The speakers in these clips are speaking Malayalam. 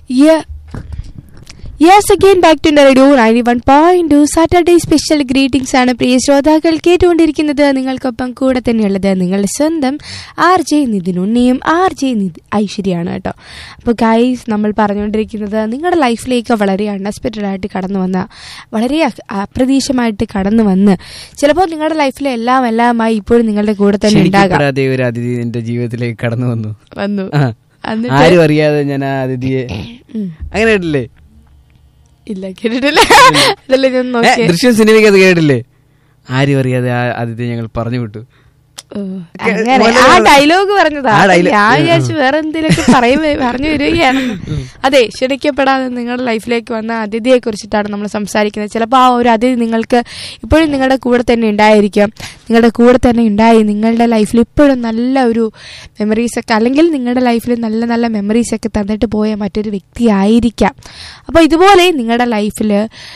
Yeah. Yes, again back to radio ninety one point Saturday special greetings ആണ് പ്രിയ ശ്രോതാക്കൾ കേട്ടുകൊണ്ടിരിക്കുന്നത് നിങ്ങൾക്കൊപ്പം കൂടെ തന്നെയുള്ളത് നിങ്ങളുടെ സ്വന്തം ആർ ജെ നിതിൻ ഉണ്ണിയും ആർ ജെ നിധി ഐശ്വര്യയാണ് കേട്ടോ അപ്പോൾ ഗൈസ് നമ്മൾ പറഞ്ഞുകൊണ്ടിരിക്കുന്നത് നിങ്ങളുടെ ലൈഫിലേക്ക് വളരെ അൺഎക്സ്പെക്റ്റഡ് ആയിട്ട് കടന്നു വന്ന വളരെ അ- അപ്രതീക്ഷമായിട്ട് കടന്നു വന്ന് ചിലപ്പോൾ നിങ്ങളുടെ ലൈഫിലെ എല്ലാം എല്ലാമായി ഇപ്പോഴും നിങ്ങളുടെ കൂടെ തന്നെ ഉണ്ടാകാം ക്ഷണിക്കപ്പെടാതെ ഒരു അതിഥി എന്റെ ജീവിതത്തിലേക്ക് കടന്നു വന്നു വന്നു ആ. എന്നിട്ട് ആരും അറിയാതെ ഞാൻ ആ അതിഥിയെ അങ്ങനെ കേട്ടില്ലേ ഇല്ല കേട്ടിട്ടില്ല അതല്ലേ ഞാൻ ഏ, നോക്കിയേ ദൃശ്യം സിനിമയ്ക്ക് അത് കേട്ടില്ലേ ആരും അറിയാതെ ആ അതിഥിയെ ഞങ്ങൾ പറഞ്ഞു വിട്ടു ഓ, അങ്ങനെ ആ ഡയലോഗ് പറഞ്ഞതാ ആ dialogue- ഞാൻ വിചാരിച്ചു വേറെ എന്തെങ്കിലുമൊക്കെ പറയുമ്പോ പറഞ്ഞു വരികയാണ് അതെ ക്ഷണിക്കപ്പെടാതെ നിങ്ങളുടെ ലൈഫിലേക്ക് വന്ന അതിഥിയെ കുറിച്ചിട്ടാണ് നമ്മൾ സംസാരിക്കുന്നത് ചിലപ്പോൾ ആ ഒരു അതിഥി നിങ്ങൾക്ക് ഇപ്പോഴും നിങ്ങളുടെ കൂടെ തന്നെ ഉണ്ടായിരിക്കാം നിങ്ങളുടെ കൂടെ തന്നെ ഉണ്ടായി നിങ്ങളുടെ ലൈഫിൽ ഇപ്പോഴും നല്ല ഒരു മെമ്മറീസ് ഒക്കെ അല്ലെങ്കിൽ നിങ്ങളുടെ ലൈഫിൽ നല്ല നല്ല മെമ്മറീസ് ഒക്കെ തന്നിട്ട് പോയ മറ്റൊരു വ്യക്തി ആയിരിക്കാം അപ്പോൾ ഇതുപോലെ നിങ്ങളുടെ ലൈഫിൽ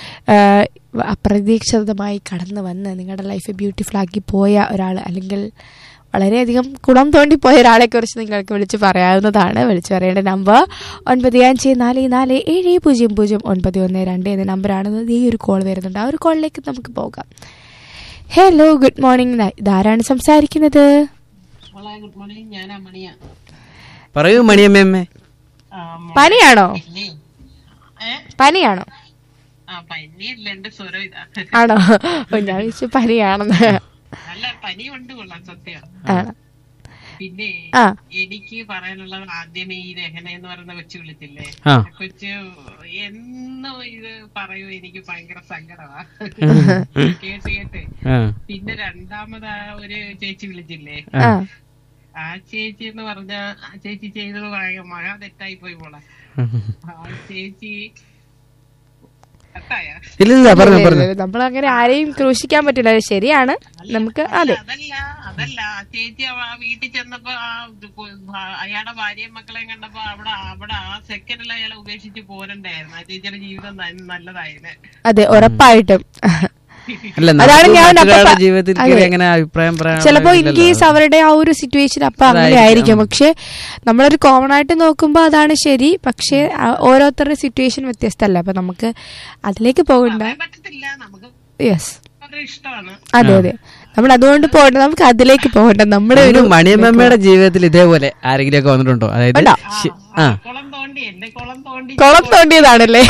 അപ്രതീക്ഷിതമായി കടന്നു വന്ന് നിങ്ങളുടെ ലൈഫ് ബ്യൂട്ടിഫുൾ ആക്കി പോയ ഒരാൾ അല്ലെങ്കിൽ വളരെയധികം കുളം തോണ്ടി പോയ ഒരാളെ കുറിച്ച് നിങ്ങൾക്ക് വിളിച്ച് പറയാവുന്നതാണ് വിളിച്ചു പറയേണ്ട നമ്പർ ഒൻപത് അഞ്ച് നാല് നാല് ഏഴ് പൂജ്യം പൂജ്യം ഒൻപത് ഒന്ന് രണ്ട് എന്ന നമ്പറാണ് ഈ ഒരു കോൾ വരുന്നുണ്ട് ആ ഒരു കോളിലേക്ക് നമുക്ക് പോകാം ഹലോ ഗുഡ് മോർണിംഗ് ഇതാരാണ് സംസാരിക്കുന്നത് മോളെ ഗുഡ് മോർണിംഗ് ഞാനാ മണിയ പറയൂ മണിയമ്മയമ്മേ പനിയാണോ പിന്നെ ഏ പനിയാണോ ആ പനിയല്ല എന്റെ സ്വരം ഇതാ ആണോ ഓ, ഞാൻ വിളിച്ചു പനിയാണെന്ന് നല്ല പനി ഉണ്ട് കൊള്ളാം സത്യം ആണ് പിന്നെ ആ എനിക്ക് പറയാനുള്ളത് ആദ്യമേ ഈ രഹന എന്ന് പറയുന്ന കൊച്ചു വിളിച്ചില്ലേ ആ കൊച്ചു എന്നും ഇത് പറയൂ എനിക്ക് ഭയങ്കര സങ്കടമാ കേട്ട് കേട്ട് ആ പിന്നെ രണ്ടാമത് ആ ഒരു ചേച്ചി വിളിച്ചില്ലേ ആ ആ ചേച്ചി എന്ന് പറഞ്ഞ ആ ചേച്ചി ചെയ്തത് ഭയങ്കര മഹാ തെറ്റായി പോയി മോളെ ആ ചേച്ചി തെറ്റായ ഇല്ല ഇല്ല പറഞ്ഞു പറഞ്ഞു നമ്മൾ അങ്ങനെ ആരെയും ക്രൂശിക്കാൻ പറ്റില്ല അത് ശരിയാണ് നമുക്ക് അതെ അതല്ല അതല്ല ആ ചേച്ചി അവ- ആ വീട്ടിൽ ചെന്നപ്പോ ആ ഇത് കൊ- ഭ- അയാളുടെ ഭാര്യയും മക്കളെയും കണ്ടപ്പോ അവിടെ അവിടെ ആ സെക്കൻഡിൽ അയാളെ ഉപേക്ഷിച്ച് പോരണ്ടായിരുന്നു ആ ചേച്ചിയുടെ ജീവിതം ന- നല്ലതായിരുന്നു അതെ ഉറപ്പായിട്ടും അല്ല അതാണ് നമുക്ക് ഞാൻ അപ്പൊ മറ്റൊരാളുടെ പ- ജീവിതത്തിൽ അതെ. കയറി അങ്ങനെ അഭിപ്രായം പറയാൻ ചിലപ്പോ ഇൻ കേസ് അവരുടെ ആ ഒരു സിറ്റുവേഷൻ അപ്പൊ അങ്ങനെ ആയിരിക്കും പക്ഷെ നമ്മളൊരു കോമൺ ആയിട്ട് നോക്കുമ്പോ അതാണ് ശരി പക്ഷെ ആ ഓരോരുത്തരുടെ സിറ്റുവേഷൻ വ്യത്യസ്തമല്ല അപ്പൊ നമുക്ക് അതിലേക്ക് പോകണ്ട പറയാൻ പറ്റത്തില്ല നമുക്ക് യെസ് വളരെ ഇഷ്ടമാണ് അതെ അതെ നമ്മൾ അതുകൊണ്ട് പോകണ്ട നമുക്ക് അതിലേക്ക് പോകണ്ട നമ്മുടെ ഒരു മണിയമ്മയുടെ ജീവിതത്തിൽ ഇതേപോലെ ആരെങ്കിലും ഒക്കെ വന്നിട്ടുണ്ടോ അതായത് ഉണ്ടോ? ശി- ആ കുളം തോണ്ടി എന്റെ കുളം തോണ്ടി കുളം തോണ്ടിയതാണല്ലേ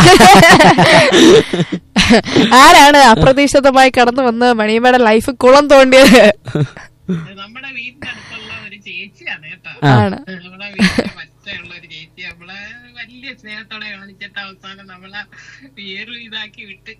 ആരാണ് അപ്രതീക്ഷിതമായി കടന്നു വന്ന് മണിയമ്മയുടെ ലൈഫ് കുളം തോണ്ടിയത് നമ്മുടെ വീടിന്റെ അടുത്തുള്ള ഒരു ചേച്ചിയാണ് കേട്ടോ ആണ് നമ്മളെ വീട്ടിലെ മറ്റുള്ള ഒരു ചേച്ചി നമ്മളെ വലിയ സ്നേഹത്തോടെ കാണിച്ചിട്ട് അവസാനം നമ്മളെ പേരും ഇതാക്കി വിട്ട്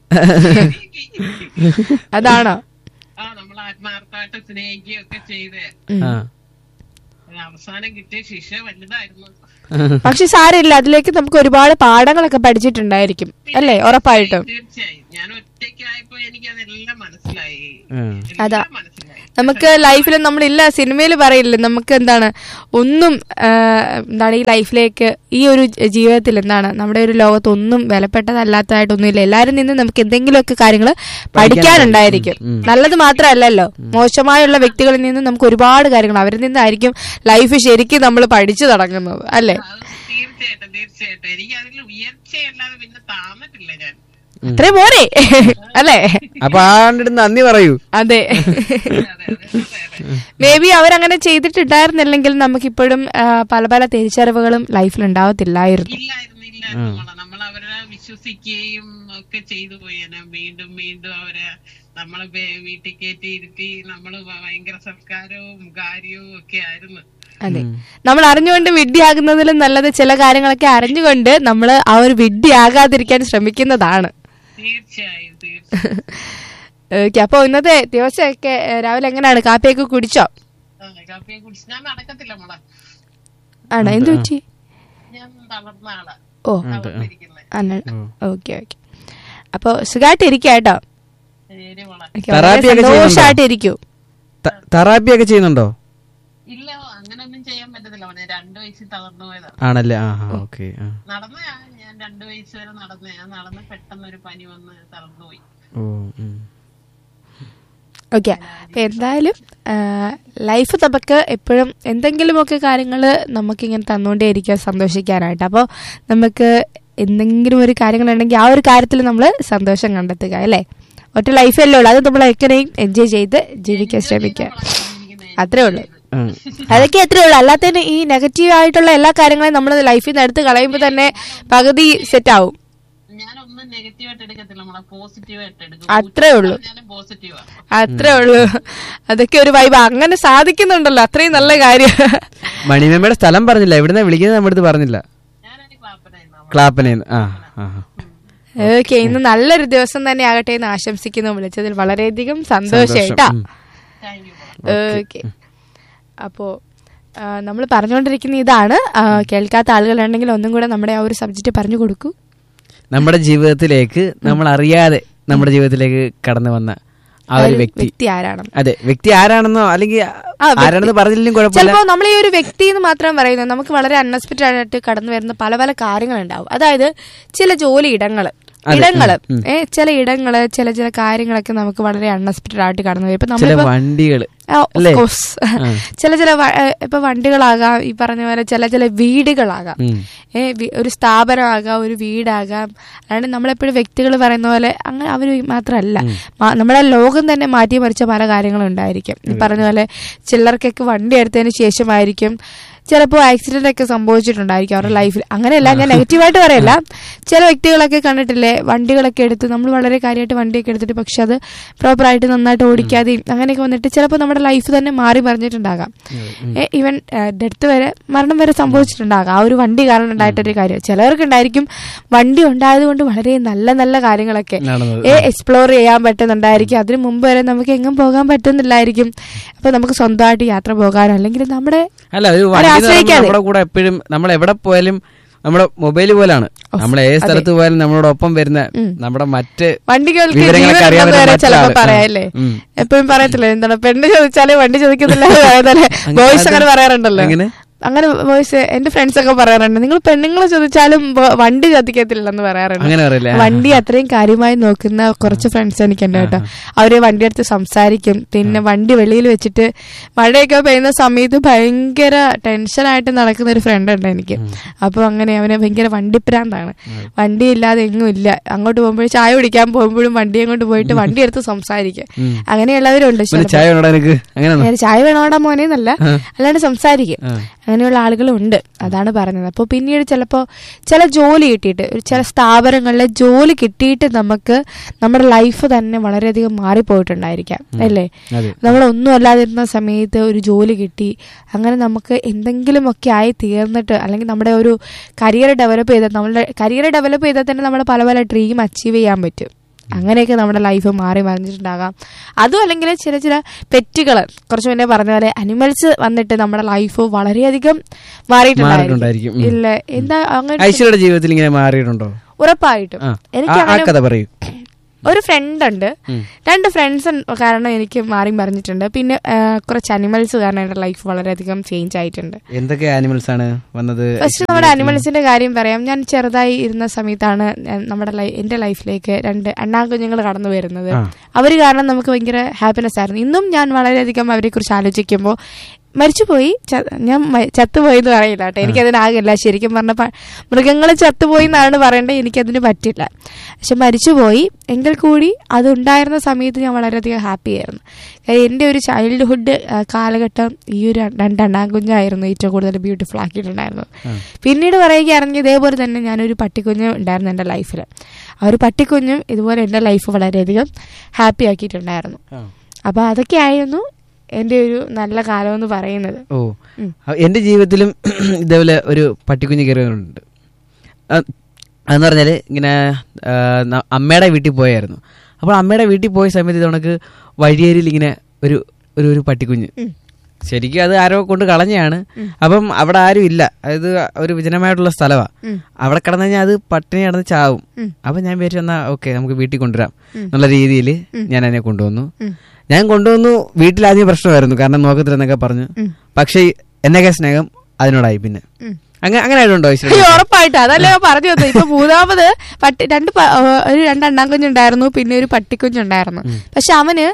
അതാണോ ആ നമ്മൾ ആത്മാർത്ഥമായിട്ട് സ്നേഹിക്കുകയൊക്കെ ചെയ്ത് ആ അത് അവസാനം കിട്ടിയ ശിക്ഷ വലുതായിരുന്നു പക്ഷെ സാരമില്ല അതിലേക്ക് നമുക്ക് ഒരുപാട് പാഠങ്ങളൊക്കെ പഠിച്ചിട്ടുണ്ടായിരിക്കും അല്ലേ ഉറപ്പായിട്ടും തീർച്ചയായും ഞാൻ ഒറ്റയ്ക്കായപ്പോ എനിക്ക് അതെല്ലാം മനസ്സിലായി ഉം. അതാ. എല്ലാം മനസ്സിലായി നമുക്ക് ലൈഫിൽ നമ്മളില്ല സിനിമയിൽ പറയില്ല നമുക്ക് എന്താണ് ഒന്നും ആ, എന്താണ് ഈ ലൈഫിലേക്ക് ഈ ഒരു ജീവിതത്തിൽ എന്താണ് നമ്മുടെ ഒരു ലോകത്ത് ഒന്നും വിലപ്പെട്ടതല്ലാത്തതായിട്ടൊന്നുമില്ല എല്ലാവരും നിന്ന് നമുക്ക് എന്തെങ്കിലുമൊക്കെ കാര്യങ്ങൾ പഠിക്കാനുണ്ടായിരിക്കും ഉം. നല്ലത് മാത്രമല്ലല്ലോ മോശമായുള്ള വ്യക്തികളിൽ നിന്ന് നമുക്ക് ഒരുപാട് കാര്യങ്ങൾ അവരിൽ നിന്നായിരിക്കും ലൈഫ് ശരിക്കും നമ്മൾ പഠിച്ചു തുടങ്ങുന്നത് അല്ലേ അത് തീർച്ചയായിട്ടും തീർച്ചയായിട്ടും എനിക്ക് അതിൽ ഉയർച്ചയല്ലാതെ പിന്നെ താന്നിട്ടില്ല ഞാൻ അത്രേ പോരെ അല്ലേ അപ്പൊ ആണ്ടിട്ട് നന്ദി പറയൂ അതെ അതെ അതെ അതെ അതെ മേ ബി അവരങ്ങനെ ചെയ്തിട്ടുണ്ടായിരുന്നില്ലെങ്കിൽ നമുക്കിപ്പോഴും ആ, പല പല തിരിച്ചറിവുകളും ലൈഫിൽ ഉണ്ടാവത്തില്ലായിരുന്നു ഇല്ലായിരുന്നു ഇല്ലായിരുന്നു മോളെ. നമ്മൾ അവരെ വിശ്വസിക്കുകയും ഒക്കെ ചെയ്തു പോയേനെ വീണ്ടും വീണ്ടും അവരെ നമ്മളെ വേ- വീട്ടിൽ കയറ്റി ഇരുത്തി നമ്മള് ഭ- ഭയങ്കര സംസ്കാരവും കാര്യവും ഒക്കെ ആയിരുന്നു അതെ നമ്മൾ അറിഞ്ഞുകൊണ്ട് വിഡ്ഢിയാകുന്നതിലും നല്ലത് ചില കാര്യങ്ങളൊക്കെ അറിഞ്ഞുകൊണ്ട് നമ്മൾ ആ ഒരു വിഡ്ഢിയാകാതിരിക്കാൻ ശ്രമിക്കുന്നതാണ് തീർച്ചയായും തീർച്ചയായും ഓക്കെ അപ്പൊ ഇന്നത്തെ ദിവസമൊക്കെ ഏ, രാവിലെ എങ്ങനെയാണ് കാപ്പിയൊക്കെ കുടിച്ചോ ആ, കാപ്പിയെ കുടിച്ച് ഞാൻ നടക്കത്തില്ല മോളെ ആണോ എന്ത് പറ്റി ഞാൻ തളർന്ന ആളാ ഓ തളർന്നിരിക്കുന്നത് ഓക്കെ ഓക്കെ അപ്പൊ സുഖമായിട്ട് ഇരിക്കുക കേട്ടോ ശരി മോളെ Okay, വളരെ തെറാപ്പി ഒക്കെ ചെയ്യുന്നുണ്ടോ? സന്തോഷമായിട്ട് ഇരിക്കൂ ത- തെറാപ്പി ഒക്കെ ചെയ്യുന്നുണ്ടോ ഇല്ല അങ്ങനൊന്നും ചെയ്യാൻ പറ്റത്തില്ല മോനെ രണ്ടു വയസ്സിൽ തളർന്നു പോയതാ ആണല്ലേ ആ ഓക്കെ നടന്ന ഞാൻ രണ്ടു വയസ്സ് വരെ നടന്ന ഞാൻ നടന്ന് പെട്ടെന്ന് ഒരു പനി വന്ന് തളർന്നു പോയി ഓ ഉം. ഓക്കെ അപ്പൊ എന്തായാലും ലൈഫ് നമുക്ക് എപ്പോഴും എന്തെങ്കിലുമൊക്കെ കാര്യങ്ങൾ നമുക്കിങ്ങനെ തന്നുകൊണ്ടേ ഇരിക്കുക സന്തോഷിക്കാനായിട്ട് അപ്പോൾ നമുക്ക് എന്തെങ്കിലും ഒരു കാര്യങ്ങളുണ്ടെങ്കിൽ ആ ഒരു കാര്യത്തിൽ നമ്മൾ സന്തോഷം കണ്ടെത്തുക അല്ലേ ഒറ്റ ലൈഫല്ലേ ഉള്ളൂ അത് നമ്മൾ എങ്ങനെയും എൻജോയ് ചെയ്ത് ജീവിക്കാൻ ശ്രമിക്കുക അത്രേ ഉള്ളൂ ഉം. അതൊക്കെ അത്രേ ഉള്ളൂ അല്ലാത്തതിന് ഈ നെഗറ്റീവ് ആയിട്ടുള്ള എല്ലാ കാര്യങ്ങളും നമ്മൾ ലൈഫിൽ നിന്ന് എടുത്ത് കളയുമ്പോൾ തന്നെ പകുതി സെറ്റ് ആവും ഞാനൊന്നും നെഗറ്റീവ് ആയിട്ട് എടുക്കത്തില്ല നമ്മളെ പോസിറ്റീവ് ആയിട്ട് എടുക്കും അത്രേ ഉള്ളൂ ഞാനും പോസിറ്റീവാണ് അത്രേ ഉള്ളൂ അതൊക്കെ ഒരു വൈബ് അങ്ങനെ സാധിക്കുന്നുണ്ടല്ലോ അത്രയും നല്ല കാര്യം മണിമേമ്മയുടെ സ്ഥലം പറഞ്ഞില്ല എവിടുന്ന വിളിക്കുന്നത് നമ്മുടെ അടുത്ത് പറഞ്ഞില്ല ഞാനൊരു ക്ലാപ്പനായിരുന്നു ക്ലാപ്പനേന്ന് ആ ആ ഓക്കെ ഇന്ന് നല്ലൊരു ദിവസം തന്നെ ആകട്ടെ എന്ന് ആശംസിക്കുന്നു വിളിച്ചതിൽ വളരെയധികം സന്തോഷായിട്ടാ ഉം. താങ്ക് യു ഓക്കെ അപ്പോ നമ്മൾ പറഞ്ഞുകൊണ്ടിരിക്കുന്ന ഇതാണ് ആ, കേൾക്കാത്ത ആളുകളുണ്ടെങ്കിൽ ഒന്നും കൂടെ നമ്മുടെ ആ ഒരു സബ്ജക്റ്റ് പറഞ്ഞു കൊടുക്കൂ നമ്മുടെ ജീവിതത്തിലേക്ക് നമ്മൾ അറിയാതെ നമ്മുടെ ജീവിതത്തിലേക്ക് കടന്നു വന്ന ആ ഒരു വ്യക്തി വ്യക്തി ആരാണ് അതെ വ്യക്തി ആരാണെന്നോ അല്ലെങ്കിൽ ആ, വ്യക്തി. ആരാണെന്ന് പറഞ്ഞില്ലെങ്കിലും കുഴപ്പമില്ല ചിലപ്പോ നമ്മൾ ഈ ഒരു വ്യക്തി എന്ന് മാത്രം പറയുന്നത് നമുക്ക് വളരെ അൺഎക്സ്പെക്റ്റഡ് ആയിട്ട് കടന്നു വരുന്ന പല പല കാര്യങ്ങളുണ്ടാവും അതായത് ചില ജോലി ഇടങ്ങള് അതെ, ഇടങ്ങള് ഉം, ഉം. ഏ ചില ഇടങ്ങള് ചില ചില കാര്യങ്ങളൊക്കെ നമുക്ക് വളരെ അൺഎക്സ്പെക്റ്റഡ് ആയിട്ട് കടന്നു വരും ഇപ്പൊ ചില നമ്മളിപ്പോ വണ്ടികള് ആ, of അല്ലേ? course. ആ. ചില ചില വ- ഏ, ഇപ്പൊ വണ്ടികളാകാം ഈ പറഞ്ഞ പോലെ ചില ചില വീടുകളാകാം ഉം. ഏ വി- ഒരു സ്ഥാപനമാകാം ഒരു വീടാകാം അല്ലാണ്ട് നമ്മളെപ്പോഴും വ്യക്തികൾ പറയുന്ന പോലെ അങ്ങനെ അവർ മാത്രമല്ല മാ- നമ്മുടെ ലോകം തന്നെ മാറ്റി മറിച്ച പല കാര്യങ്ങളും ഉണ്ടായിരിക്കും ഈ പറഞ്ഞ പോലെ ചിലർക്കൊക്കെ വണ്ടി എടുത്തതിന് ശേഷമായിരിക്കും ചിലപ്പോൾ ആക്സിഡന്റ് ഒക്കെ സംഭവിച്ചിട്ടുണ്ടായിരിക്കും അവരുടെ ലൈഫിൽ അങ്ങനെയല്ല ഞാൻ നെഗറ്റീവായിട്ട് പറയല്ല ചില വ്യക്തികളൊക്കെ കണ്ടിട്ടില്ലേ വണ്ടികളൊക്കെ എടുത്ത് നമ്മൾ വളരെ കാര്യമായിട്ട് വണ്ടിയൊക്കെ എടുത്തിട്ട് പക്ഷെ അത് പ്രോപ്പറായിട്ട് നന്നായിട്ട് ഓടിക്കാതെയും അങ്ങനെയൊക്കെ വന്നിട്ട് ചിലപ്പോൾ നമ്മുടെ ലൈഫ് തന്നെ മാറി മറിഞ്ഞിട്ടുണ്ടാകാം ഈവൻ ഡെത്ത് വരെ മരണം വരെ സംഭവിച്ചിട്ടുണ്ടാകാം ആ ഒരു വണ്ടി കാരണം ഉണ്ടായിട്ടൊരു കാര്യം ചിലവർക്ക് ഉണ്ടായിരിക്കും വണ്ടി ഉണ്ടായത് കൊണ്ട് വളരെ നല്ല നല്ല കാര്യങ്ങളൊക്കെ നടന്നത്. ഏ എക്സ്പ്ലോർ ചെയ്യാൻ പറ്റുന്നുണ്ടായിരിക്കും അതിനു മുമ്പ് വരെ നമുക്ക് എങ്ങും പോകാൻ പറ്റുന്നില്ലായിരിക്കും അപ്പൊ നമുക്ക് സ്വന്തമായിട്ട് യാത്ര പോകാനോ അല്ലെങ്കിൽ നമ്മുടെ അല്ല ഒരു അവരെ വണ്ടി എന്ന് പറയുമ്പോൾ ആശ്രയിക്കാതെ. നമ്മുടെ കൂടെ എപ്പോഴും നമ്മൾ എവിടെ പോയാലും നമ്മുടെ മൊബൈൽ പോലാണ് നമ്മൾ ഏത് സ്ഥലത്ത് പോയാലും നമ്മളോടൊപ്പം വരുന്ന നമ്മുടെ മറ്റ് വണ്ടികൾക്ക് വിവരങ്ങളൊക്കെ ജീവൻ അറിയാൻ ഉണ്ടെന്ന് വരെ പറ്റുന്ന ചിലപ്പോ മറ്റാള്. പറയാല്ലേ ഉം. എപ്പോഴും പറയത്തില്ലേ എന്താണ് പെണ്ണ് ചോദിച്ചാലേ വണ്ടി ചോദിക്കുന്നില്ല പറയുന്നല്ലേ ബോയ്സ് അങ്ങനെ പറയാറുണ്ടല്ലോ എങ്ങനെ? അങ്ങനെ ബോയ്സ് എന്റെ ഫ്രണ്ട്സ് ഒക്കെ പറയാറുണ്ട് നിങ്ങൾ പെണ്ണുങ്ങൾ ചോദിച്ചാലും ബ- വണ്ടി കത്തിക്കത്തില്ലെന്ന് പറയാറുണ്ട് അങ്ങനെ പറയില്ലേ വണ്ടി അത്രയും കാര്യമായി നോക്കുന്ന കുറച്ച് ഫ്രണ്ട്സ് എനിക്കുണ്ട് കേട്ടോ അവര് വണ്ടി എടുത്ത് സംസാരിക്കും പിന്നെ വണ്ടി വെളിയിൽ വെച്ചിട്ട് മഴയൊക്കെ പെയ്യുന്ന സമയത്ത് ഭയങ്കര ടെൻഷനായിട്ട് നടക്കുന്ന ഒരു ഫ്രണ്ട് ഉണ്ട് എനിക്ക് അപ്പൊ അങ്ങനെ അവന് ഭയങ്കര വണ്ടിപ്രാന്താണ് വണ്ടി ഇല്ലാതെ എങ്ങും ഇല്ല അങ്ങോട്ട് പോകുമ്പോഴും ചായ കുടിക്കാൻ പോകുമ്പോഴും വണ്ടി അങ്ങോട്ട് പോയിട്ട് വണ്ടി എടുത്ത് സംസാരിക്കും അങ്ങനെയുള്ളവരുണ്ട് പിന്നെ ചായ വേണോടാ എനിക്ക് അങ്ങനെ ഞാൻ ചായ വേണോടാ മോനെ എന്നല്ല അല്ലാണ്ട് സംസാരിക്കും ആ. അങ്ങനെയുള്ള ആളുകളും ഉണ്ട് അതാണ് പറഞ്ഞത് അപ്പോൾ പിന്നീട് ചിലപ്പോൾ ചില ജോലി കിട്ടിയിട്ട് ഒരു ചില സ്ഥാപനങ്ങളിലെ ജോലി കിട്ടിയിട്ട് നമുക്ക് നമ്മുടെ ലൈഫ് തന്നെ വളരെയധികം മാറിപ്പോയിട്ടുണ്ടായിരിക്കാം അല്ലേ അതെ. നമ്മളൊന്നും അല്ലാതിരുന്ന സമയത്ത് ഒരു ജോലി കിട്ടി അങ്ങനെ നമുക്ക് എന്തെങ്കിലുമൊക്കെ ആയി തീർന്നിട്ട് അല്ലെങ്കിൽ നമ്മുടെ ഒരു കരിയർ ഡെവലപ്പ് ചെയ്താൽ നമ്മളുടെ കരിയർ ഡെവലപ്പ് ചെയ്താൽ തന്നെ നമ്മുടെ പല പല ഡ്രീം അച്ചീവ് ചെയ്യാൻ പറ്റും അങ്ങനെയൊക്കെ നമ്മുടെ ലൈഫ് മാറി മറിഞ്ഞിട്ടുണ്ടാകാം അതും അല്ലെങ്കിൽ ചില ചില പെറ്റുകൾ കുറച്ച് മുന്നേ പറഞ്ഞ പോലെ അനിമൽസ് വന്നിട്ട് നമ്മുടെ ലൈഫ് വളരെയധികം മാറിയിട്ടുണ്ടായിരിക്കും മാറിയിട്ടുണ്ടായിരിക്കും. ഉം. ഇല്ല എന്താ അങ്ങനെ ഐശ്വര്യയുടെ ജീവിതത്തിൽ ഇങ്ങനെ മാറിയിട്ടുണ്ടോ ഉറപ്പായിട്ടും ആ. എനിക്ക് ആ- ആ അങ്ങനെ കഥ പറയൂ ഒരു ഫ്രണ്ട് ഉണ്ട് ഉം. രണ്ട് ഫ്രണ്ട്സ് കാരണം എനിക്ക് മാറി മറിഞ്ഞിട്ടുണ്ട് പിന്നെ ആ, കുറച്ച് അനിമൽസ് കാരണം എന്റെ ലൈഫ് വളരെയധികം ചേഞ്ച് ആയിട്ടുണ്ട് എന്തൊക്കെ ആനിമൽസ് ആണ് വന്നത് ഫസ്റ്റ് നമ്മുടെ അനിമൽസിന്റെ കാര്യം പറയാം ഞാൻ ചെറുതായി ഇരുന്ന സമയത്താണ് ഞാൻ നമ്മുടെ ലൈ- എന്റെ ലൈഫിലേക്ക് രണ്ട് അണ്ണാകുഞ്ഞുങ്ങൾ കടന്നു വരുന്നത് ആ. അവർ കാരണം നമുക്ക് ഭയങ്കര ഹാപ്പിനെസ് ആയിരുന്നു ഇന്നും ഞാൻ വളരെയധികം അവരെ കുറിച്ച് ആലോചിക്കുമ്പോൾ മരിച്ചുപോയി ച- ഞാൻ മ- ചത്തുപോയി എന്ന് പറയില്ല കേട്ടോ എനിക്കതിനാകില്ല ശരിക്കും പറഞ്ഞ മൃഗങ്ങൾ ചത്തുപോയി എന്നാണ് പറയേണ്ടത് എനിക്കതിന് പറ്റില്ല പക്ഷെ മരിച്ചുപോയി എങ്കിൽ കൂടി അത് ഉണ്ടായിരുന്ന സമയത്ത് ഞാൻ വളരെയധികം ഹാപ്പി ആയിരുന്നു കാര്യം എൻ്റെ ഒരു ചൈൽഡ്ഹുഡ് കാലഘട്ടം ഈ ഒരു രണ്ട് അണ്ണാകുഞ്ഞായിരുന്നു ഏറ്റവും കൂടുതൽ ബ്യൂട്ടിഫുൾ ആക്കിയിട്ടുണ്ടായിരുന്നത് പിന്നീട് പറയുകയാണെങ്കിൽ ഇതേപോലെ തന്നെ ഞാനൊരു പട്ടിക്കുഞ്ഞ് ഉണ്ടായിരുന്നു എൻ്റെ ലൈഫിൽ ആ ഒരു പട്ടിക്കുഞ്ഞും ഇതുപോലെ എൻ്റെ ലൈഫ് വളരെയധികം ഹാപ്പി ആക്കിയിട്ടുണ്ടായിരുന്നു ആ. അപ്പോൾ അതൊക്കെ ആയിരുന്നു എൻ്റെ ഒരു നല്ല കാലം എന്ന് പറയുന്നത് ഓ അ- എന്റെ ജീവിതത്തിലും ഇതേപോലെ ഒരു പട്ടിക്കുഞ്ഞ് കയറി വന്നിട്ടുണ്ട് അ- അതെന്ന് പറഞ്ഞാല് ഇങ്ങനെ ആ, ന- അമ്മയുടെ വീട്ടിൽ പോയായിരുന്നു അപ്പോൾ അമ്മയുടെ വീട്ടിൽ പോയ സമയത്ത് ഇത് കണക്ക് വഴിയേരിയിൽ ഇങ്ങനെ ഒരു ഒരു ഒരു പട്ടിക്കുഞ്ഞ് ശരിക്കും അത് ആരോ കൊണ്ട് കളഞ്ഞാണ് അപ്പം അവിടെ ആരും ഇല്ല അതായത് ഒരു വിജനമായിട്ടുള്ള സ്ഥലമാണ് ഉം. അവിടെ കിടന്നു കഴിഞ്ഞാൽ അത് പട്ടിണി കിടന്ന് ചാവും ഉം. അപ്പൊ ഞാൻ വിചാരിച്ചു എന്നാ ഓക്കെ നമുക്ക് വീട്ടിൽ കൊണ്ടുവരാം എന്നുള്ള രീതിയിൽ ഞാൻ അതിനെ കൊണ്ടുവന്നു ഉം. ഞാൻ കൊണ്ടുവന്നു വീട്ടിൽ ആദ്യം പ്രശ്നമായിരുന്നു കാരണം നോക്കത്തില്ലെന്നൊക്കെ പറഞ്ഞു ഉം. പക്ഷേ എന്നൊക്കെ സ്നേഹം അതിനോടായി പിന്നെ ഉം. അങ്ങനെ അങ്ങനെ ആയിട്ടുണ്ടോ ഈശ്വരൻ അയ്യോ, ഉറപ്പായിട്ടും അതല്ലേ ഞാൻ പറഞ്ഞു തന്നത് ഇപ്പൊ മൂന്നാമത് പട്ടി രണ്ട് പ- ഏഹ് ഒരു രണ്ട് അണ്ണാക്കുഞ്ഞുണ്ടായിരുന്നു പിന്നെ ഒരു പട്ടിക്കുഞ്ഞുണ്ടായിരുന്നു പക്ഷെ അവന്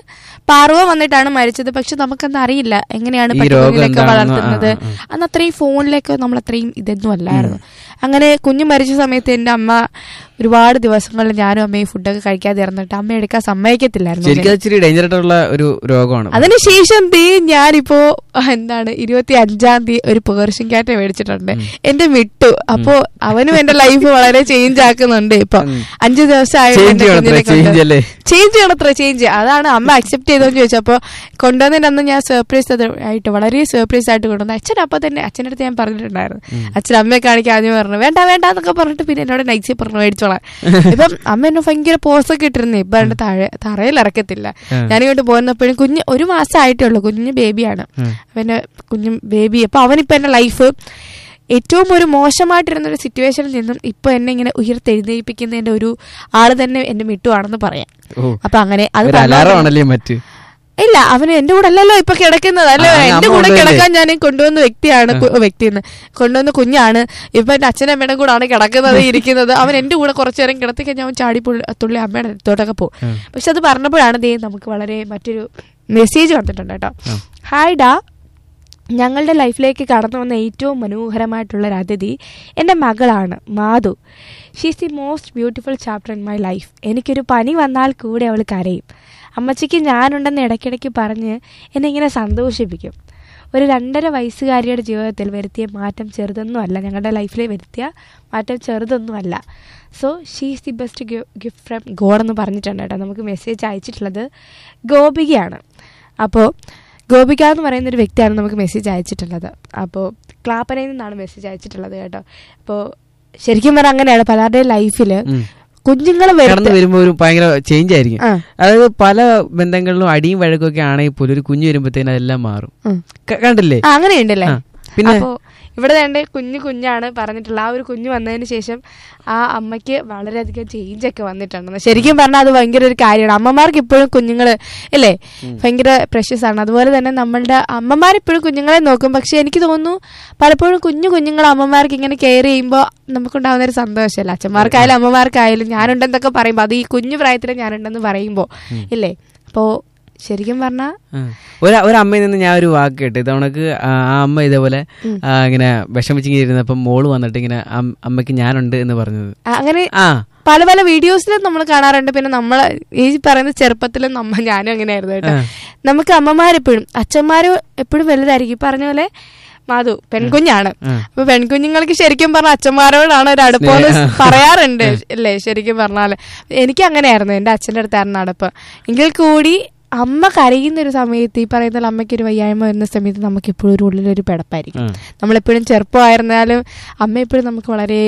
പാർവ വന്നിട്ടാണ് മരിച്ചത് പക്ഷെ നമുക്കൊന്നും അറിയില്ല എങ്ങനെയാണ് ഈ രോഗം പട്ടിക്കുഞ്ഞിനൊക്കെ എന്താണെന്ന് വളർത്തുന്നത് ആ, ആ. അന്ന് അത്രയും ഫോണിലേക്ക് നമ്മൾ അത്രയും ഇതൊന്നും അല്ലായിരുന്നു അങ്ങനെ കുഞ്ഞു മരിച്ച സമയത്ത് എന്റെ അമ്മ ഒരുപാട് ദിവസങ്ങളിൽ ഞാനും അമ്മയും ഫുഡൊക്കെ കഴിക്കാതെ ഇറന്നിട്ട് അമ്മ എടുക്കാൻ സമ്മതിക്കത്തില്ലായിരുന്നു ശരിക്കും അത് ഇച്ചിരി ഡേഞ്ചർ ആയിട്ടുള്ള ഒരു രോഗമാണ് അതിനുശേഷം ദേ ഞാനിപ്പോ എന്താണ് ഇരുപത്തി അഞ്ചാം തീയതി ഒരു പേർഷ്യൻ ക്യാറ്റ് മേടിച്ചിട്ടുണ്ട് എന്റെ മിട്ടു അപ്പോ അവനും എന്റെ ലൈഫ് വളരെ ചേഞ്ച് ആക്കുന്നുണ്ട് ഇപ്പൊ അഞ്ചു Change ചെയ്യണത്രേ, change അല്ലേ? ചേഞ്ച് ചെയ്യണത്ര ചേഞ്ച് അതാണ് അമ്മ അക്സെപ്റ്റ് ചെയ്തോന്ന് ചോദിച്ചപ്പോ കൊണ്ടുവന്നതിന്റെ അന്ന് ഞാൻ സർപ്രൈസ് ആയിട്ട് വളരെ സർപ്രൈസ് ആയിട്ട് കൊണ്ടുവന്നു അച്ഛൻ അപ്പൊ തന്നെ അച്ഛൻ്റെ അടുത്ത് ഞാൻ പറഞ്ഞിട്ടുണ്ടായിരുന്നു അച്ഛൻ അമ്മയെ കാണിക്കാൻ ആദ്യം പറഞ്ഞു വേണ്ട വേണ്ട എന്നൊക്കെ പറഞ്ഞിട്ട് പിന്നെ എന്നോട് നൈസി പറഞ്ഞു മേടിച്ചോളാം ഇപ്പം അമ്മ എന്നെ ഭയങ്കര പോസൊക്കെ ഇട്ടിരുന്നേ ഇപ്പൊ എന്റെ താഴെ തറയിൽ ഇറക്കത്തില്ല ഞാനിങ്ങോട്ട് പോകുന്നപ്പോഴും കുഞ്ഞ് ഒരു മാസം ആയിട്ടേ ഉള്ളൂ കുഞ്ഞ് ബേബിയാണ് അവന്റെ കുഞ്ഞു ബേബി അപ്പൊ അവനിപ്പോ എന്റെ ലൈഫ് ഏറ്റവും ഒരു മോശമായിട്ടിരുന്ന ഒരു സിറ്റുവേഷനിൽ നിന്നും ഇപ്പൊ എന്നെ ഇങ്ങനെ ഉയർത്തെഴുന്നേൽപ്പിക്കുന്നതിന്റെ ഒരു ആള് തന്നെ എന്റെ മിട്ടുവാണെന്ന് പറയാം ഓ അപ്പൊ അങ്ങനെ അത് ഒരു പറഞ്ഞാൽ അലാറം ആണല്ലേ മറ്റ് ഇല്ല അവന് എന്റെ കൂടെ അല്ലല്ലോ ഇപ്പൊ കിടക്കുന്നത് അല്ലേ ആ, എന്റെ അമ്മ കൂടെ കൊണ്ടുവരില്ലേ? കിടക്കാൻ ഞാൻ കൊണ്ടുവന്ന വ്യക്തിയാണ് കു- വ്യക്തിന്ന് കൊണ്ടുവന്ന കുഞ്ഞാണ് ഇപ്പൊ എന്റെ അച്ഛനും അമ്മയുടെ കൂടെ ആണ് കിടക്കുന്നത് ഇരിക്കുന്നത് അവൻ എന്റെ കൂടെ കുറച്ചു നേരം കിടത്തി കഴിഞ്ഞാൽ അവൻ ചാടി പുള്ളി തുള്ളി അമ്മയുടെ അടുത്തോട്ടൊക്കെ പോകും പക്ഷെ അത് പറഞ്ഞപ്പോഴാണ് ദേ നമുക്ക് വളരെ മറ്റൊരു മെസ്സേജ് വന്നിട്ടുണ്ട് കേട്ടോ ഹായ് ഡാ ഞങ്ങളുടെ ലൈഫിലേക്ക് കടന്നു വന്ന ഏറ്റവും മനോഹരമായിട്ടുള്ള ഒരു അതിഥി എൻ്റെ മകളാണ് Madhu she's the most beautiful chapter in my life എനിക്കൊരു പനി വന്നാൽ കൂടെ അവൾ കരയും അമ്മച്ചിക്ക് ഞാനുണ്ടെന്ന് ഇടയ്ക്കിടയ്ക്ക് പറഞ്ഞ് എന്നെ ഇങ്ങനെ സന്തോഷിപ്പിക്കും ഒരു രണ്ടര വയസ്സുകാരിയുടെ ജീവിതത്തിൽ വരുത്തിയ മാറ്റം ചെറുതൊന്നും അല്ല ഞങ്ങളുടെ ലൈഫിൽ വരുത്തിയ മാറ്റം ചെറുതൊന്നുമല്ല so she's the best gift from God എന്ന് പറഞ്ഞിട്ടുണ്ട് കേട്ടോ നമുക്ക് മെസ്സേജ് അയച്ചിട്ടുള്ളത് ഗോപികയാണ് അപ്പോൾ ഗോപിക എന്ന് പറയുന്ന ഒരു വ്യക്തിയാണ് നമുക്ക് മെസ്സേജ് അയച്ചിട്ടുള്ളത് അപ്പോൾ ക്ലാപ്പനയിൽ നിന്നാണ് മെസ്സേജ് അയച്ചിട്ടുള്ളത് കേട്ടോ അപ്പോൾ ശരിക്കും പറഞ്ഞാൽ അങ്ങനെയാണ് പലരുടെയും ലൈഫിൽ ഉം. കുഞ്ഞുങ്ങൾ കടന്നു വരുമ്പോ ഒരു ഭയങ്കര ചേഞ്ച് ആയിരിക്കും ആ. അതായത് പല ബന്ധങ്ങളിലും അടിയും വഴക്കും ഒക്കെ ആണെങ്കിൽ പോലും ഒരു കുഞ്ഞു വരുമ്പോഴത്തേനും അതെല്ലാം മാറും ക- കണ്ടില്ലേ ആ അങ്ങനെയുണ്ടല്ലേ ആ. പിന്നെ അപ്പോ ഇവിടെ വേണ്ട കുഞ്ഞു കുഞ്ഞാണ് പറഞ്ഞിട്ടുള്ളത് ആ ഒരു കുഞ്ഞു വന്നതിന് ശേഷം ആ അമ്മയ്ക്ക് വളരെയധികം ചേഞ്ച് ഒക്കെ വന്നിട്ടുണ്ടെന്ന് ശരിക്കും പറഞ്ഞാൽ അത് ഭയങ്കര ഒരു കാര്യമാണ് അമ്മമാർക്ക് ഇപ്പോഴും കുഞ്ഞുങ്ങള് അല്ലേ ഭയങ്കര പ്രഷ്യസ് ആണ് അതുപോലെ തന്നെ നമ്മളുടെ അമ്മമാർ ഇപ്പോഴും കുഞ്ഞുങ്ങളെ നോക്കും പക്ഷെ എനിക്ക് തോന്നുന്നു പലപ്പോഴും കുഞ്ഞു കുഞ്ഞുങ്ങൾ അമ്മമാർക്ക് ഇങ്ങനെ കെയർ ചെയ്യുമ്പോൾ നമുക്കുണ്ടാകുന്ന ഒരു സന്തോഷമല്ല അച്ഛന്മാർക്കായാലും അമ്മമാർക്കായാലും ഞാനുണ്ടെന്നൊക്കെ പറയുമ്പോൾ അത് ഈ കുഞ്ഞു പ്രായത്തിൽ ഞാനുണ്ടെന്ന് പറയുമ്പോൾ ഇല്ലേ അപ്പോൾ ശരിക്കും പറഞ്ഞാൽ ആ. ഒരു ഒരു അമ്മയിൽ നിന്ന് ഞാൻ ഒരു വാക്ക് കേട്ടു ഇതവണക്ക് ആ ആ അമ്മ ഇതേപോലെ ആ, ഇങ്ങനെ വിഷമിച്ചിങ്ങനെ ഇരുന്നപ്പം മോള് വന്നിട്ട് ഇങ്ങനെ അം- അമ്മയ്ക്ക് ഞാനുണ്ട് എന്ന് പറഞ്ഞത് അങ്ങനെ ആ പല പല വീഡിയോസിലും നമ്മൾ കാണാറുണ്ട് പിന്നെ നമ്മൾ ഈ പറയുന്ന ചെറുപ്പത്തിലും നമ്മ ഞാനും അങ്ങനെയായിരുന്നു കേട്ടോ നമുക്ക് അമ്മമാരെപ്പോഴും അച്ഛന്മാര് എപ്പോഴും വലുതായിരിക്കും ഈ പറഞ്ഞ പോലെ മാധു പെൺകുഞ്ഞാണ് അപ്പൊ പെൺകുഞ്ഞുങ്ങൾക്ക് ശരിക്കും പറഞ്ഞ അച്ഛന്മാരോടാണ് ഒരു അടുപ്പമെന്ന് സ്നേഹം. പറയാറുണ്ട് അല്ലേ ശരിക്കും പറഞ്ഞാല് എനിക്ക് അങ്ങനെയായിരുന്നു എന്റെ അച്ഛന്റെ അടുത്തായിരുന്നു അടുപ്പ് എങ്കിൽ കൂടി അമ്മ കരയുന്ന ഒരു സമയത്ത് ഈ പറയുന്ന പോലെ അമ്മയ്ക്ക് ഒരു വയ്യായ്മ വരുന്ന സമയത്ത് നമുക്ക് എപ്പോഴും ഒരു ഉള്ളിലൊരു പിടപ്പായിരിക്കും ഉം. നമ്മളെപ്പോഴും ചെറുപ്പമായിരുന്നാലും അമ്മ എപ്പോഴും നമുക്ക് വളരെ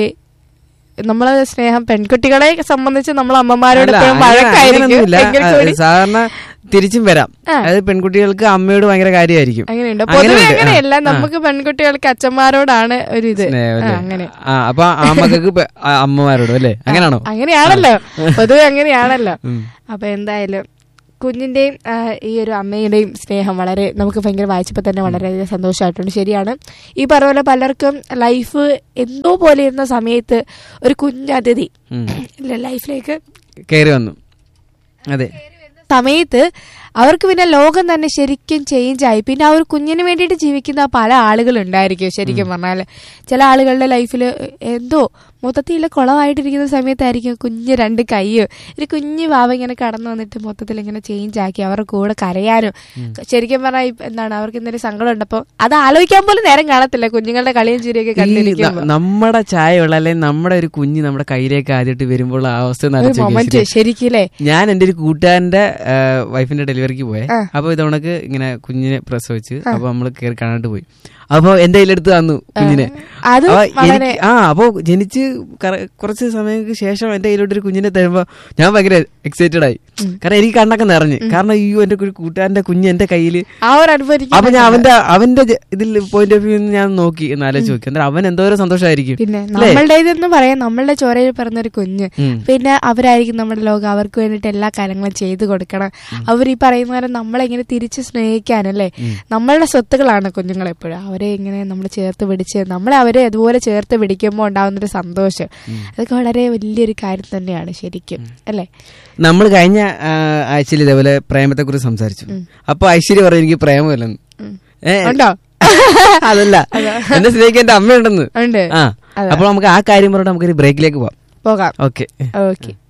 നമ്മളെ സ്നേഹം പെൺകുട്ടികളെ സംബന്ധിച്ച് നമ്മൾ അമ്മമാരോട് അല്ല, എപ്പോഴും അങ്ങനെ- വഴക്കായിരിക്കും അങ്ങനെയൊന്നുമില്ല. എങ്കിൽ ആ, കൂടി സാധാരണ തിരിച്ചും വരാം ആ. അതായത് പെൺകുട്ടികൾക്ക് അമ്മയോട് ഭയങ്കര കാര്യമായിരിക്കും അങ്ങനെയുണ്ട് പൊതുവെ അങ്ങനെയുണ്ട്. ആ, അങ്ങനെയല്ല ആ. നമുക്ക് പെൺകുട്ടികൾക്ക് അച്ഛന്മാരോടാണ് ഒരു ഇത് സ്നേഹം ആ, അല്ലേ? അങ്ങനെ ആ അപ്പൊ ആ മക്കൾക്ക് പെ- ആ അമ്മമാരോടും അല്ലേ അങ്ങനെയാണോ അങ്ങനെയാണല്ലോ പൊതുവെ അങ്ങനെയാണല്ലോ ഉം. അപ്പൊ എന്തായാലും കുഞ്ഞിന്റെയും ആ, ഈ ഒരു അമ്മയുടെയും സ്നേഹം വളരെ നമുക്ക് ഭയങ്കര വായിച്ചപ്പോൾ തന്നെ വളരെയധികം സന്തോഷമായിട്ടുണ്ട് ശരിയാണ് ഈ പറഞ്ഞ പോലെ പലർക്കും ലൈഫ് എന്തോ പോലെ ഇരുന്ന സമയത്ത് ഒരു കുഞ്ഞതിഥി ഉം. ഇല്ല ലൈഫിലേക്ക് കയറി വന്നു അതെ സമയത്ത് അവർക്ക് പിന്നെ ലോകം തന്നെ ശരിക്കും ചേഞ്ച് ആയി പിന്നെ ആ ഒരു കുഞ്ഞിന് വേണ്ടിയിട്ട് ജീവിക്കുന്ന പല ആളുകൾ ഉണ്ടായിരിക്കും ശരിക്കും പറഞ്ഞാൽ ചില ആളുകളുടെ ലൈഫിൽ എന്തോ മൊത്തത്തിൽ കുളമായിട്ടിരിക്കുന്ന സമയത്തായിരിക്കും കുഞ്ഞ് രണ്ട് കൈയോ ഒരു കുഞ്ഞു വാവ ഇങ്ങനെ കടന്നു വന്നിട്ട് മൊത്തത്തിൽ ഇങ്ങനെ ചേഞ്ച് ആക്കി അവരുടെ കൂടെ കരയാനും ശരിക്കും പറഞ്ഞാൽ ഇപ്പ എന്താണ് അവർക്ക് എന്തെങ്കിലും സങ്കടം ഉണ്ടപ്പോൾ അത് ആലോചിക്കാൻ പോലും നേരം കാണത്തില്ല കുഞ്ഞുങ്ങളുടെ കളിയും ചിരിയൊക്കെ ഈ കണ്ടിരിക്കുമ്പോൾ ന- നമ്മുടെ ചായയുള്ള അല്ലെങ്കിൽ നമ്മുടെ ഒരു കുഞ്ഞ് നമ്മുടെ കയ്യിലേക്ക് ആദ്യമായിട്ട് വരുമ്പോൾ ആ അവസ്ഥ ഒന്ന് ഒരു ആലോചിച്ച് നോക്കിയേ. മൊമെന്റ് ശരിക്കില്ലേ ഞാൻ എന്റെ ഒരു കൂട്ടുകാരന്റെ വൈഫിന്റെ ഡെലിവറിക്ക് പോയെ ആ. അപ്പൊ ഇതവണക്ക് ഇങ്ങനെ കുഞ്ഞിനെ പ്രസവിച്ച് അപ്പൊ നമ്മള് കയറി കാണാണ്ട് പോയി അപ്പൊ എന്റെ കയ്യിലെടുത്ത് തന്നു കുഞ്ഞിനെ അത് അപ്പൊ വളരെ എനിക്ക് ആ അപ്പൊ ജനിച്ച് കറ- കുറച്ച് സമയങ്ങൾക്ക് ശേഷം എന്റെ കയ്യിലോട്ട് ഒരു കുഞ്ഞിനെ തരുമ്പോ ഞാൻ ഭയങ്കര എക്സൈറ്റഡ് ആയി കാരണം എനിക്ക് കണ്ണൊക്കെ നിറഞ്ഞ് കാരണം അയ്യോ എന്റെ ഒരു കൂട്ടുകാരന്റെ കുഞ്ഞ് എന്റെ കയ്യില് ആ ഒരു അനുഭവിക്കും അപ്പൊ ഞാൻ അവന്റെ അവന്റെ ജ- ഇതിൽ പോയിന്റ് ഓഫ് വ്യൂ ഞാൻ നോക്കി എന്ന് ആലോചിച്ച് നോക്കി എന്നിട്ട് അവൻ എന്തോരം സന്തോഷമായിരിക്കും പിന്നെ അല്ലേ? നമ്മളുടേതെന്ന് പറയാം നമ്മളുടെ ചോരയിൽ പറഞ്ഞ ഒരു കുഞ്ഞ് ഉം. പിന്നെ അവരായിരിക്കും നമ്മുടെ ലോകം അവർക്ക് വേണ്ടിയിട്ട് എല്ലാ കാര്യങ്ങളും ചെയ്തു കൊടുക്കണം അവർ ഈ പറയുന്ന പോലെ നമ്മളെങ്ങനെ തിരിച്ച് സ്നേഹിക്കാനല്ലേ നമ്മളുടെ സ്വത്തുകളാണ് കുഞ്ഞുങ്ങൾ എപ്പോഴും അവർ അവരെ ഇങ്ങനെ നമ്മൾ ചേർത്ത് പിടിച്ച് നമ്മളെ അവരെ അതുപോലെ ചേർത്ത് പിടിക്കുമ്പോൾ ഉണ്ടാകുന്നൊരു സന്തോഷം അതൊക്കെ വളരെ വലിയൊരു കാര്യം തന്നെയാണ് ശരിക്കും അല്ലേ നമ്മൾ കഴിഞ്ഞ ആഴ്ചയിൽ ഇതേപോലെ പ്രേമത്തെ കുറിച്ച് സംസാരിച്ചു അപ്പൊ ഐശ്വര്യ പറഞ്ഞു എനിക്ക് പ്രേമമില്ലെന്ന് ഏ, ഉണ്ടോ അതല്ല എന്റെ സ്നേഹിക്കാൻ എന്റെ അമ്മയുണ്ടെന്ന് ഉണ്ട് ആ അതെ. അപ്പോൾ നമുക്ക് ആ കാര്യം പറഞ്ഞിട്ട് നമുക്കൊരു ബ്രേക്കിലേക്ക് പോവാം പോകാം ഓക്കെ ഓക്കെ